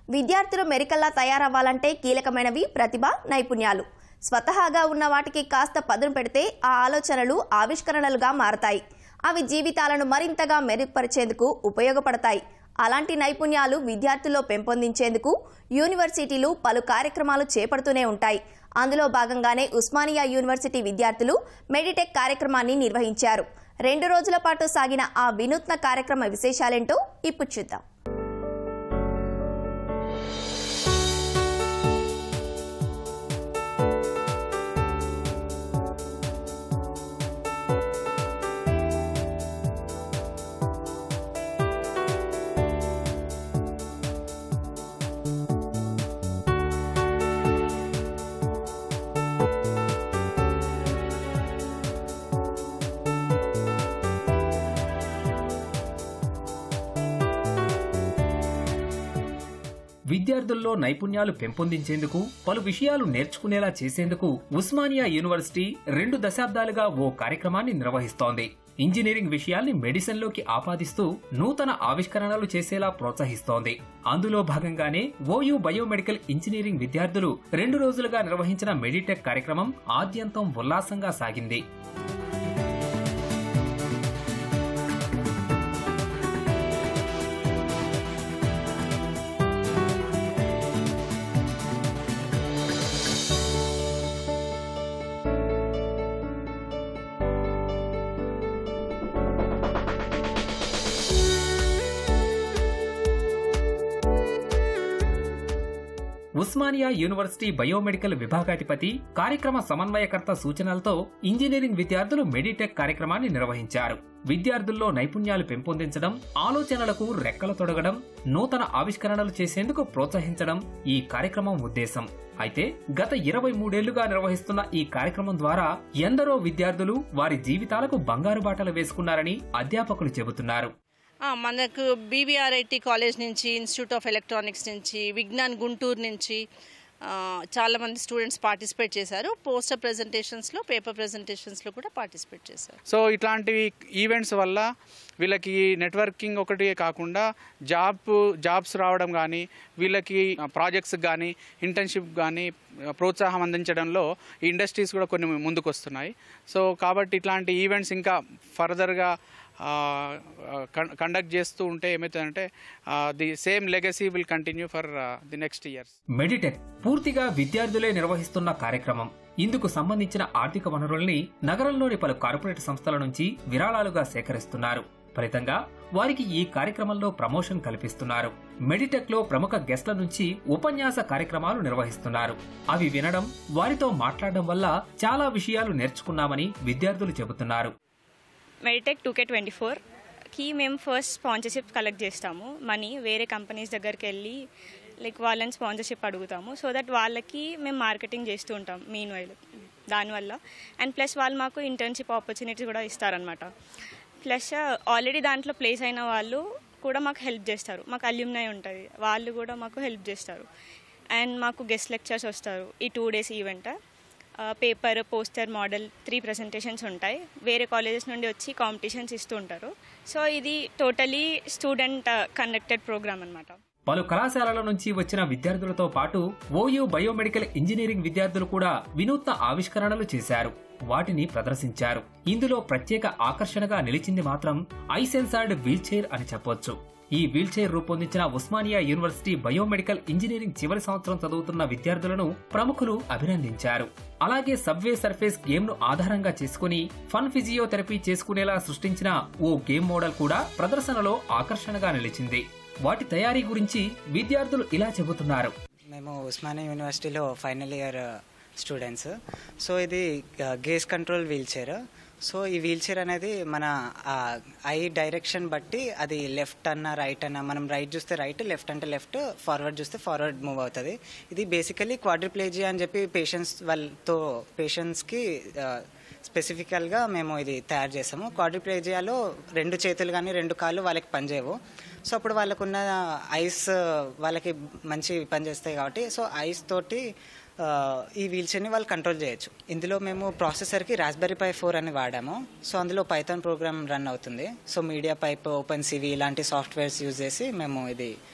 విద్యార్థులు మెరికల్లా తయారవ్వాలంటే కీలకమైనవి ప్రతిభ నైపుణ్యాలు స్వతహాగా ఉన్న వాటికి కాస్త పదును పెడితే ఆ ఆలోచనలు ఆవిష్కరణలుగా మారతాయి అవి జీవితాలను మరింతగా మెరుగుపరిచేందుకు ఉపయోగపడతాయి అలాంటి నైపుణ్యాలు విద్యార్థుల్లో పెంపొందించేందుకు యూనివర్సిటీలు పలు కార్యక్రమాలు చేపడుతూనే ఉంటాయి అందులో భాగంగానే ఉస్మానియా యూనివర్సిటీ విద్యార్థులు మెడిటెక్ కార్యక్రమాన్ని నిర్వహించారు రెండు రోజుల పాటు సాగిన ఆ వినూత్న కార్యక్రమ విశేషాలేంటో ఇప్పుడు చూద్దాం విద్యార్థుల్లో నైపుణ్యాలు పెంపొందించేందుకు పలు విషయాలు నేర్చుకునేలా చేసేందుకు ఉస్మానియా యూనివర్సిటీ రెండు దశాబ్దాలుగా ఓ కార్యక్రమాన్ని నిర్వహిస్తోంది ఇంజనీరింగ్ విషయాల్ని మెడిసిన్లోకి ఆపాదిస్తూ నూతన ఆవిష్కరణలు చేసేలా ప్రోత్సహిస్తోంది అందులో భాగంగానే ఓయూ బయోమెడికల్ ఇంజనీరింగ్ విద్యార్థులు రెండు రోజులుగా నిర్వహించిన మెడిటెక్ కార్యక్రమం ఆద్యంతం ఉల్లాసంగా సాగింది ఉస్మానియా యూనివర్సిటీ బయోమెడికల్ విభాగాధిపతి కార్యక్రమ సమన్వయకర్త సూచనలతో ఇంజనీరింగ్ విద్యార్థులు మెడిటెక్ కార్యక్రమాన్ని నిర్వహించారు విద్యార్థుల్లో నైపుణ్యాలు పెంపొందించడం ఆలోచనలకు రెక్కలు తొడగడం నూతన ఆవిష్కరణలు చేసేందుకు ప్రోత్సహించడం ఈ కార్యక్రమం ఉద్దేశం అయితే గత ఇరవై మూడేళ్లుగా నిర్వహిస్తున్న ఈ కార్యక్రమం ద్వారా ఎందరో విద్యార్థులు వారి జీవితాలకు బంగారు బాటలు వేసుకున్నారని అధ్యాపకులు చెబుతున్నారు ఆ, మనకు బీబీఆర్ఐటి కాలేజ్ నుంచి ఇన్స్టిట్యూట్ ఆఫ్ ఎలక్ట్రానిక్స్ నుంచి విజ్ఞాన్ గుంటూరు నుంచి ఆ, చాలా మంది స్టూడెంట్స్ పార్టిసిపేట్ చేశారు పోస్టర్ ప్రెజెంటేషన్స్లో పేపర్ ప్రెజెంటేషన్స్లో కూడా పార్టిసిపేట్ చేశారు సో ఇట్లాంటివి ఈవెంట్స్ వల్ల వీళ్ళకి నెట్వర్కింగ్ ఒకటి కాకుండా జాబ్ జాబ్స్ రావడం కానీ వీళ్ళకి ప్రాజెక్ట్స్ కానీ ఇంటర్న్షిప్ కానీ ప్రోత్సాహం అందించడంలో ఈ ఇండస్ట్రీస్ కూడా కొన్ని ముందుకు వస్తున్నాయి సో కాబట్టి ఇట్లాంటి ఈవెంట్స్ ఇంకా ఫర్దర్గా కండక్ట్ చేస్తూ ఉంటే ఏమవుతుందంటే the same legacy will continue for the next years Meditech పూర్తిగా విద్యార్థులే నిర్వహిస్తున్న కార్యక్రమం ఇందుకు సంబంధించిన ఆర్థిక వనరుల్ని నగరంలోని పలు కార్పొరేట్ సంస్థల నుంచి విరాళాలుగా సేకరిస్తున్నారు ఫలితంగా వారికి ఈ కార్యక్రమంలో ప్రమోషన్ కల్పిస్తున్నారు మెడిటెక్ లో ప్రముఖ గెస్ట్ల నుంచి ఉపన్యాస కార్యక్రమాలు నిర్వహిస్తున్నారు అవి వినడం వారితో మాట్లాడడం వల్ల చాలా విషయాలు నేర్చుకున్నామని విద్యార్థులు చెబుతున్నారు మెడిటెక్ టూ కే ట్వంటీ ఫోర్కి మేము ఫస్ట్ స్పాన్సర్షిప్ కలెక్ట్ చేస్తాము మనీ వేరే కంపెనీస్ దగ్గరికి వెళ్ళి లైక్ వాళ్ళని స్పాన్సర్షిప్ అడుగుతాము సో దట్ వాళ్ళకి మేము మార్కెటింగ్ చేస్తూ ఉంటాం మీన్ వైల్ దానివల్ల అండ్ ప్లస్ వాళ్ళు మాకు ఇంటర్న్షిప్ ఆపర్చునిటీ కూడా ఇస్తారనమాట ప్లస్ ఆల్రెడీ దాంట్లో ప్లేస్ అయిన వాళ్ళు కూడా మాకు హెల్ప్ చేస్తారు మాకు అల్యూమ్నై ఉంటుంది వాళ్ళు కూడా మాకు హెల్ప్ చేస్తారు అండ్ మాకు గెస్ట్ లెక్చర్స్ వస్తారు ఈ two days event paper poster model three presentations ఉంటాయి వేరే కాలేజెస్ నుండి వచ్చి కాంపిటీషన్స్ ఇస్తూ ఉంటారు సో ఇది టోటలీ స్టూడెంట్ కండక్టెడ్ ప్రోగ్రామ్ అనమాట పలు కళాశాలల నుంచి వచ్చిన విద్యార్థులతో పాటు ఓయూ బయోమెడికల్ ఇంజనీరింగ్ విద్యార్థులు కూడా వినూత్న ఆవిష్కరణలు చేశారు వాటిని ప్రదర్శించారు ఇందులో ప్రత్యేక ఆకర్షణగా నిలిచింది మాత్రం ఐసెన్సార్డ్ వీల్ చైర్ అని చెప్పొచ్చు ఈ వీల్ చైర్ రూపొందించిన ఉస్మానియా యూనివర్సిటీ బయోమెడికల్ ఇంజనీరింగ్ చివరి సంవత్సరం చదువుతున్న విద్యార్థులను ప్రముఖులు అభినందించారు అలాగే సబ్వే సర్ఫేస్ గేమ్ ను ఆధారంగా చేసుకుని ఫన్ ఫిజియోథెరపీ చేసుకునేలా సృష్టించిన ఓ గేమ్ మోడల్ కూడా ప్రదర్శనలో ఆకర్షణగా నిలిచింది వాటి తయారీ గురించి విద్యార్థులు ఇలా చెబుతున్నారు మేము ఉస్మానియా యూనివర్సిటీలో ఫైనల్ ఇయర్ స్టూడెంట్స్ సో ఇది gaze control wheel chair so ఈ వీల్ చైర్ అనేది మన ఐ డైరెక్షన్ బట్టి అది లెఫ్ట్ అన్న రైట్ అన్న మనం రైట్ చూస్తే రైట్ లెఫ్ట్ అంటే లెఫ్ట్ ఫార్వర్డ్ చూస్తే ఫార్వర్డ్ మూవ్ అవుతుంది ఇది బేసికలీ క్వాడ్రిప్లేజియా అని చెప్పి పేషెంట్స్ వాళ్ళతో పేషెంట్స్కి స్పెసిఫికల్గా మేము ఇది తయారు చేసాము క్వాడ్రిప్లేజియాలో రెండు చేతులు కానీ రెండు కాళ్ళు వాళ్ళకి పనిచేయవు సో అప్పుడు వాళ్ళకున్న ఐస్ వాళ్ళకి మంచి పనిచేస్తాయి కాబట్టి సో ఐస్ తోటి ఆ, ఈ వీల్ చైర్ని వాళ్ళు కంట్రోల్ చేయొచ్చు ఇందులో మేము ప్రాసెసర్కి రాస్బెరీ పై ఫోర్ అని వాడాము సో అందులో పైథాన్ ప్రోగ్రామ్ రన్ అవుతుంది so MediaPipe OpenCV ఇలాంటి సాఫ్ట్వేర్స్ యూజ్ చేసి మేము ఇది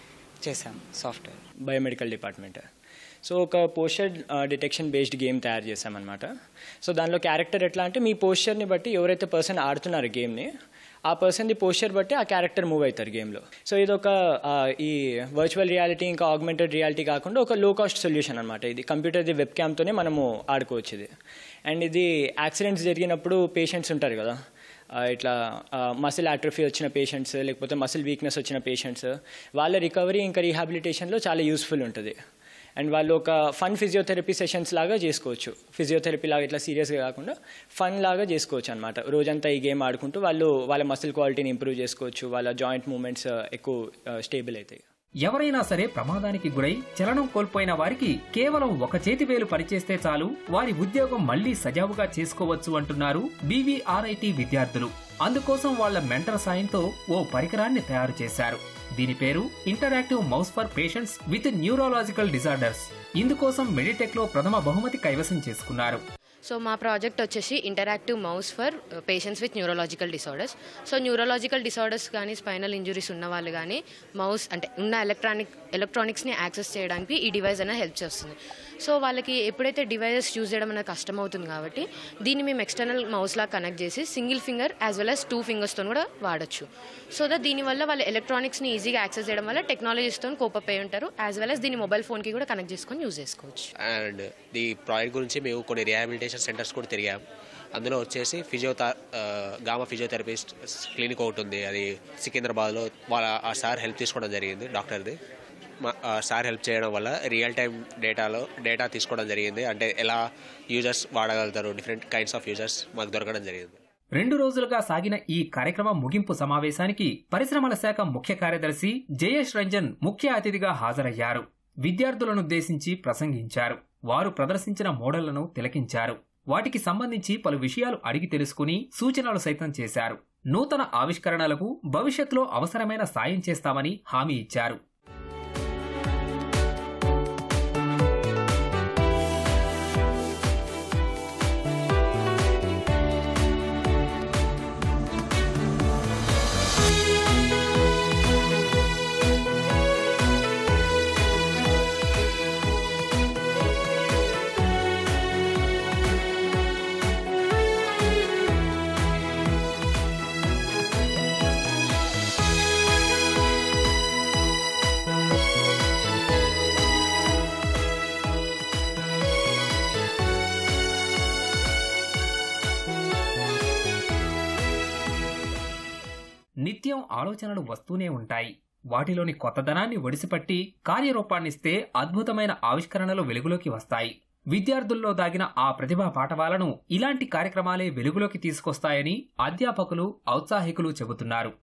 చేసాం సాఫ్ట్వేర్ బయోమెడికల్ డిపార్ట్మెంట్ సో ఒక పోస్చర్ డిటెక్షన్ బేస్డ్ గేమ్ తయారు చేసామన్నమాట సో దానిలో క్యారెక్టర్ ఎట్లా అంటే మీ పోస్చర్ని బట్టి ఎవరైతే పర్సన్ ఆడుతున్నారు గేమ్ని ఆ పర్సన్ది పోస్చర్ బట్టి ఆ క్యారెక్టర్ మూవ్ అవుతారు గేమ్లో సో ఇది ఒక ఆ, ఈ వర్చువల్ రియాలిటీ ఇంకా ఆగ్మెంటెడ్ రియాలిటీ కాకుండా ఒక లో కాస్ట్ సొల్యూషన్ అనమాట ఇది కంప్యూటర్ది వెబ్ క్యామ్తోనే మనము ఆడుకోవచ్చు ఇది అండ్ ఇది యాక్సిడెంట్స్ జరిగినప్పుడు పేషెంట్స్ ఉంటారు కదా ఆ, ఇట్లా మసిల్ ఆట్రఫీ వచ్చిన పేషెంట్స్ లేకపోతే మసిల్ వీక్నెస్ వచ్చిన పేషెంట్స్ వాళ్ళ రికవరీ ఇంకా రీహాబిలిటేషన్లో చాలా యూస్ఫుల్ ఉంటుంది అండ్ వాళ్ళు ఒక ఫన్ ఫిజియోథెరపీ సెషన్స్ లాగా చేసుకోవచ్చు ఫిజియోథెరపీ లాగా ఇట్లా సీరియస్గా కాకుండా ఫన్ లాగా చేసుకోవచ్చు అనమాట రోజంతా ఈ గేమ్ ఆడుకుంటూ వాళ్ళు వాళ్ళ మసిల్ క్వాలిటీని ఇంప్రూవ్ చేసుకోవచ్చు వాళ్ళ జాయింట్ మూమెంట్స్ ఎక్కువ స్టేబుల్ అవుతాయి ఎవరైనా సరే ప్రమాదానికి గురై చలనం కోల్పోయిన వారికి కేవలం ఒక చేతి వేలు పనిచేస్తే చాలు వారి ఉద్యోగం మళ్లీ సజావుగా చేసుకోవచ్చు అంటున్నారు బీవీఆర్ఐటి విద్యార్థులు అందుకోసం వాళ్ల మెంటర్ సాయంతో ఓ పరికరాన్ని తయారు చేశారు దీని పేరు interactive mouse for patients with neurological disorders ఇందుకోసం మెడిటెక్ లో ప్రథమ బహుమతి కైవసం చేసుకున్నారు సో మా ప్రాజెక్ట్ వచ్చేసి interactive mouse for patients with neurological disorders so neurological disorders కానీ స్పైనల్ ఇంజురీస్ ఉన్న వాళ్ళు కానీ మౌస్ అంటే ఉన్న ఎలక్ట్రానిక్ ఎలక్ట్రానిక్స్ని యాక్సెస్ చేయడానికి ఈ డివైస్ అనేది హెల్ప్ చేస్తుంది సో వాళ్ళకి ఎప్పుడైతే డివైజెస్ యూజ్ చేయడం అనేది కష్టం అవుతుంది కాబట్టి దీన్ని మేము ఎక్స్టర్నల్ మౌస్ లా కనెక్ట్ చేసి single finger as well as two ఫింగర్స్తో కూడా వాడచ్చు సో దట్ దీనివల్ల వాళ్ళ ఎలక్ట్రానిక్స్ని ఈజీగా యాక్సెస్ చేయడం వల్ల టెక్నాలజీస్తో కోపప్ అయి ఉంటారు యాజ్ వెల్ యాజ్ దీన్ని మొబైల్ ఫోన్కి కూడా కనెక్ట్ చేసుకొని యూజ్ చేసుకోవచ్చు అండ్ ఈ ప్రాజెక్ట్ గురించి మేము కొన్ని రిహాబిలిటేషన్ సెంటర్స్ కూడా తిరిగాం అందులో వచ్చేసి ఫిజియో గామా ఫిజియోథెరపిస్ట్ క్లినిక్ ఒకటి ఉంది అది సికింద్రాబాద్లో వాళ్ళ ఆ సార్ హెల్ప్ తీసుకోవడం జరిగింది డాక్టర్ది మా ఆ సార్ హెల్ప్ చేయడం వల్ల రియల్ టైం డేటాలో డేటా తీసుకోవడం జరిగింది అంటే ఎలా యూజర్స్ వాడగలుగుతారు డిఫరెంట్ కైండ్స్ ఆఫ్ యూజర్స్ మాకు దొరకడం జరిగింది రెండు రోజులుగా సాగిన ఈ కార్యక్రమం ముగింపు సమావేశానికి పరిశ్రమల శాఖ ముఖ్య కార్యదర్శి జయేష్ రంజన్ ముఖ్య అతిథిగా హాజరయ్యారు విద్యార్థులనుద్దేశించి ప్రసంగించారు వారు ప్రదర్శించిన మోడళ్లను తిలకించారు వాటికి సంబంధించి పలు విషయాలు అడిగి తెలుసుకుని సూచనలు సైతం చేశారు నూతన ఆవిష్కరణలకు భవిష్యత్తులో అవసరమైన సాయం చేస్తామని హామీ ఇచ్చారు నిత్యం ఆలోచనలు వస్తూనే ఉంటాయి వాటిలోని కొత్తదనాన్ని ఒడిసిపట్టి కార్యరూపాన్నిస్తే అద్భుతమైన ఆవిష్కరణలు వెలుగులోకి వస్తాయి విద్యార్థుల్లో దాగిన ఆ ప్రతిభా పాఠవాలను ఇలాంటి కార్యక్రమాలే వెలుగులోకి తీసుకొస్తాయని అధ్యాపకులు ఔత్సాహికులు చెబుతున్నారు